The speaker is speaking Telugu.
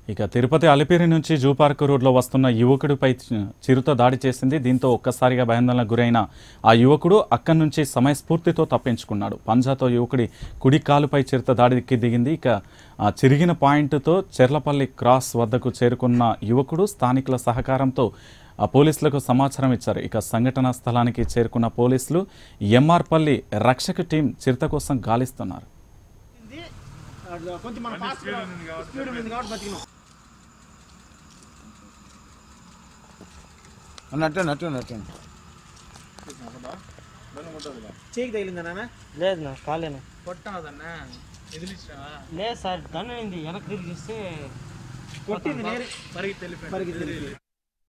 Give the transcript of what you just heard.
ఇక తిరుపతి అలిపిరి నుంచి జూ పార్క్ రోడ్లో వస్తున్న యువకుడిపై చిరుత దాడి చేసింది దీంతో ఒక్కసారిగా భయాందోళనకు గురైన ఆ యువకుడు అక్కడి నుంచి సమయస్ఫూర్తితో తప్పించుకున్నాడు పంజాతో యువకుడి కుడి కాలుపై చిరుత దాడికి దిగింది ఇక ఆ చిరిగిన పాయింట్తో చెర్లపల్లి క్రాస్ వద్దకు చేరుకున్న యువకుడు స్థానికుల సహకారంతో ఆ పోలీసులకు సమాచారం ఇచ్చారు ఇక సంఘటనా స్థలానికి చేరుకున్న పోలీసులు ఎంఆర్పల్లి రక్షక టీం చిరుత కోసం గాలిస్తున్నారు ఉంది. అట్లా కొంచెం మన ఫాస్ట్ స్పీడ్ ఉంది కాబట్టి బతికినాం అన్నట్టు నట్టు నట్టు చేయికి తగిలిందా నాన్న లేదు నా కాలేను కొట్టాదన్నా ఎదిలిచ్చినావా లేదు సార్ గన్ అయింది వెనక్కి తిరిగిస్తే కొట్టింది నేరు పరిగెత్తి పరిగెత్తి